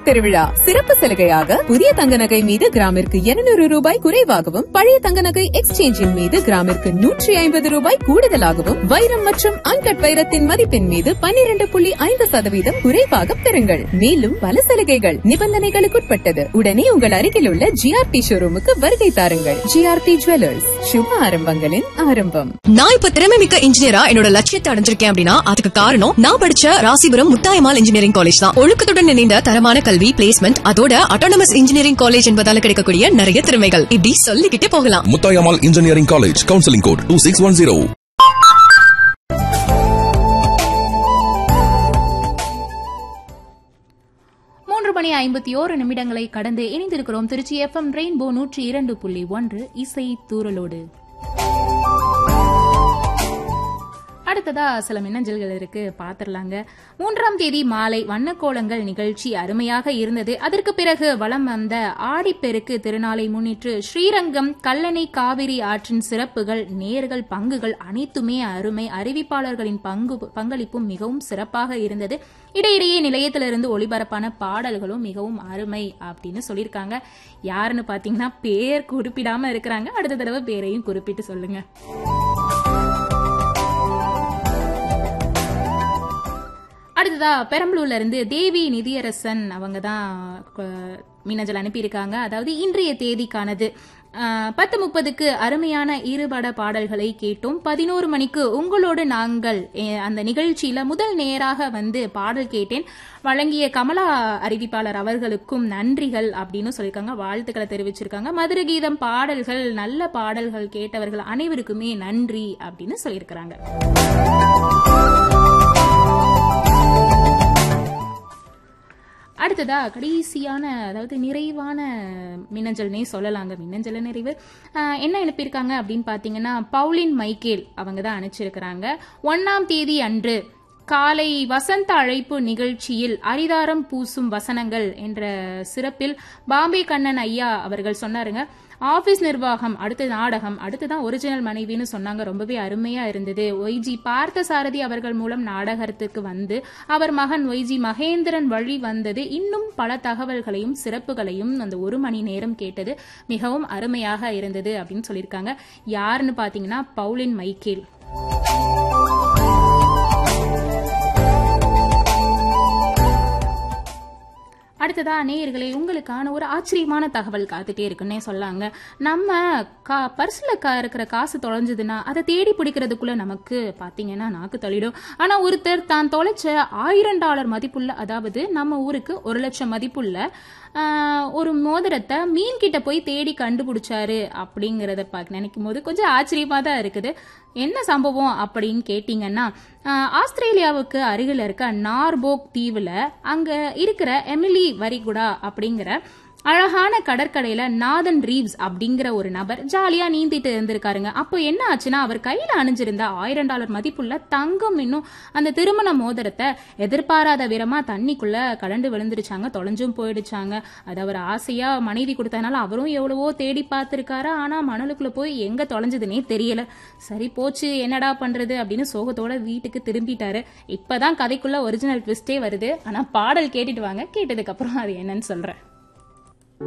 திருவிழா சிறப்பு சலுகையாக புதிய தங்க நகை மீது கிராமிற்கு 200 ரூபாய் குறைவாகவும் பழைய தங்க நகை எக்ஸ்சேஞ்சின் மீது கிராமிற்கு நூற்றி ஐம்பது ரூபாய் கூடுதலாகவும் வைரம் மற்றும் அன்கட் வைரத்தின் மதிப்பின் மீது 12.5% புள்ளி ஐந்து சதவீதம் குறைவாக பெறுங்கள் மேலும் பல சலுகைகள் நிபந்தனைகளுக்குட்பட்டது உடனே உங்கள் அருகில் உள்ள ஜிஆர்டி ஷோரூமுக்கு வருகை தாருங்கள் ஜிஆர்டி ஜுவல்லர்ஸ் சுப ஆரம்பங்களின் ஆரம்பம் நான் இப்ப திறமை மிக்க இன்ஜினியரா என்னோட லட்சியத்தை அடைஞ்சிருக்கேன் அப்படின்னா அதுக்கு காரணம் நான் படிச்ச ராசிபுரம் முத்தாயமால் இன்ஜினியரிங் காலேஜ் தான் ஒழுக்கத்துடன் இணைந்த தரமான கல்வி பிளேஸ்மெண்ட் அதோட அட்டானமஸ் இன்ஜினியரிங் காலேஜ் என்பதால கிடைக்கக்கூடிய நிறைய திறமைகள் இப்படி சொல்லிக்கிட்டே போகலாம் Muthayammal engineering college counselling code two six one zero மூன்று மணி ஐம்பத்தி ஓரு நிமிடங்களை கடந்து இணைந்திருக்கிறோம் திருச்சி எஃப்எம் ரெயின்போ நூற்றி இரண்டு புள்ளி ஒன்று இசை தூரலோடு அடுத்ததா சில மின்னஞ்சல்கள் இருக்கு பாத்திரலாங்க மூன்றாம் தேதி மாலை வண்ணக்கோலங்கள் நிகழ்ச்சி அருமையாக இருந்தது அதற்கு பிறகு வலம் வந்த ஆடிப்பெருக்கு திருநாளை முன்னிட்டு ஸ்ரீரங்கம் கல்லணை காவிரி ஆற்றின் சிறப்புகள் நேர்கள் பங்குகள் அனைத்துமே அருமை அறிவிப்பாளர்களின் பங்கு பங்களிப்பும் மிகவும் சிறப்பாக இருந்தது இடையிடையே நிலையத்திலிருந்து ஒளிபரப்பான பாடல்களும் மிகவும் அருமை அப்படின்னு சொல்லியிருக்காங்க யாருன்னு பாத்தீங்கன்னா பேர் குறிப்பிடாம இருக்கிறாங்க அடுத்த தடவை பேரையும் குறிப்பிட்டு சொல்லுங்க அடுத்ததா பெரம்பலூர்ல இருந்து தேவி நிதியரசன் அவங்க தான் மின்னஞ்சல் அனுப்பியிருக்காங்க அதாவது இன்றைய தேதிக்கானது அஹ், பத்து முப்பதுக்கு அருமையான இருபட பாடல்களை கேட்டோம் பதினோரு மணிக்கு உங்களோடு நாங்கள் அஹ், அந்த நிகழ்ச்சியில முதல் நேராக வந்து பாடல் கேட்டேன் வழங்கிய கமலா அறிவிப்பாளர் அவர்களுக்கும் நன்றிகள் அப்படின்னு சொல்லியிருக்காங்க வாழ்த்துக்களை தெரிவிச்சிருக்காங்க மதுர கீதம் பாடல்கள் நல்ல பாடல்கள் கேட்டவர்கள் அனைவருக்குமே நன்றி அப்படின்னு சொல்லியிருக்கிறாங்க அடுத்ததா கடைசியான அதாவது நிறைவான மின்னஞ்சல்னே சொல்லலாங்க மின்னஞ்சல நிறைவு ஆஹ் என்ன அனுப்பியிருக்காங்க அப்படின்னு பார்த்தீங்கன்னா பவுலின் மைக்கேல் அவங்க தான் அனுப்பிச்சிருக்கிறாங்க ஒன்னாம் தேதி அன்று காலை வசந்த அழைப்பு நிகழ்ச்சியில் அரிதாரம் பூசும் வசனங்கள் என்ற சிறப்பில் பாம்பே கண்ணன் ஐயா அவர்கள் சொன்னாருங்க ஆபீஸ் நிர்வாகம் அடுத்து நாடகம் அடுத்துதான் ஒரிஜினல் மனைவின்னு சொன்னாங்க ரொம்பவே அருமையா இருந்தது ஒய்ஜி பார்த்தசாரதி அவர்கள் மூலம் நாடகத்துக்கு வந்து அவர் மகன் ஒய்ஜி மகேந்திரன் வழி வந்தது இன்னும் பல தகவல்களையும் சிறப்புகளையும் அந்த ஒரு மணி நேரம் கேட்டது மிகவும் அருமையாக இருந்தது அப்படின்னு சொல்லியிருக்காங்க யாருன்னு பாத்தீங்கன்னா பவுலின் மைக்கேல் அடுத்ததா நேயர்களே உங்களுக்கான ஒரு ஆச்சரியமான தகவல் காத்துட்டே இருக்குன்னே சொல்லாங்க நம்ம கா பர்ஸ்ல கா இருக்கிற காசு தொலைஞ்சதுன்னா அதை தேடி பிடிக்கிறதுக்குள்ள நமக்கு பாத்தீங்கன்னா நாக்கு தள்ளிடும் ஆனா ஒருத்தர் தான் தொலைச்ச ஆயிரம் டாலர் மதிப்புள்ள அதாவது நம்ம ஊருக்கு ஒரு லட்சம் மதிப்புள்ள ஆஹ், ஒரு மோதிரத்தை மீன் கிட்ட போய் தேடி கண்டுபிடிச்சாரு அப்படிங்கறத பார்க்க நினைக்கும் போது கொஞ்சம் ஆச்சரியமா தான் இருக்குது என்ன சம்பவம் அப்படின்னு கேட்டீங்கன்னா ஆஹ், ஆஸ்திரேலியாவுக்கு அருகில் இருக்க நார்போக் தீவுல அங்க இருக்கிற எமிலி வரிகுடா அப்படிங்கிற அழகான கடற்கரையில நாதன் ரீவ்ஸ் அப்படிங்கிற ஒரு நபர் ஜாலியா நீந்திட்டு இருந்திருக்காருங்க அப்போ என்ன ஆச்சுன்னா அவர் கையில அணிஞ்சிருந்த ஆயிரம் டாலர் மதிப்புள்ள தங்கம் இன்னும் அந்த திருமண மோதிரத்தை எதிர்பாராத விதமா தண்ணிக்குள்ள கலண்டு விழுந்துருச்சாங்க தொலைஞ்சும் போயிடுச்சாங்க அது அவர் ஆசையா மனைவி கொடுத்தனால அவரும் எவ்வளவோ தேடி பார்த்திருக்காரு ஆனா மணலுக்குள்ள போய் எங்க தொலைஞ்சதுன்னே தெரியல சரி போச்சு என்னடா பண்றது அப்படின்னு சோகத்தோட வீட்டுக்கு திரும்பிட்டாரு இப்பதான் கதைக்குள்ள ஒரிஜினல் ட்விஸ்டே வருது ஆனா பாடல் கேட்டுட்டு வாங்க கேட்டதுக்கு அப்புறம் அது என்னன்னு சொல்றேன்